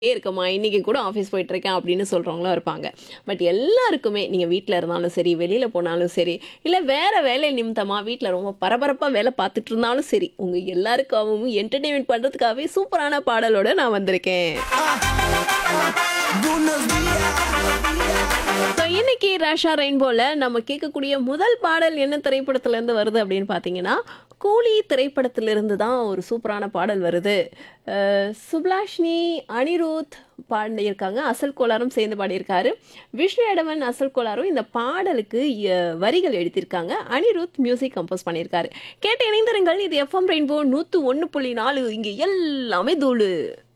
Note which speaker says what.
Speaker 1: இருக்கம்மா இன்னைக்கு கூட ஆஃபீஸ் போயிட்டு இருக்கேன் அப்படின்னு சொல்றவங்களும் இருப்பாங்க பட் எல்லாருக்குமே நீங்க வீட்டில் இருந்தாலும் சரி வெளியில போனாலும் சரி இல்லை வேற வேலை நிமித்தமா வீட்டில் ரொம்ப பரபரப்பா வேலை பார்த்துட்டு இருந்தாலும் சரி உங்க எல்லாருக்காகவும் என்டர்டெயின்மெண்ட் பண்றதுக்காகவே சூப்பரான பாடலோட நான் வந்திருக்கேன் ஸோ இன்னைக்கு ராஷா ரெயின்போல நம்ம கேட்கக்கூடிய முதல் பாடல் என்ன திரைப்படத்திலேருந்து வருது அப்படின்னு பார்த்தீங்கன்னா கூலி திரைப்படத்திலிருந்து தான் ஒரு சூப்பரான பாடல் வருது அஹ் சுப்லாஷினி அனிருத் பாடியிருக்காங்க அசல் கோளாரும் சேர்ந்து பாடியிருக்காரு விஷ்ணு எடவன் அசல் கோளாரும் இந்த பாடலுக்கு அஹ், வரிகள் எழுதியிருக்காங்க அனிருத் மியூசிக் கம்போஸ் பண்ணியிருக்காரு கேட்ட இணைந்திருங்கள் இது எஃப்எம் ரெயின்போ நூற்று ஒன்று புள்ளி நாலு இங்கே எல்லாமே தூளு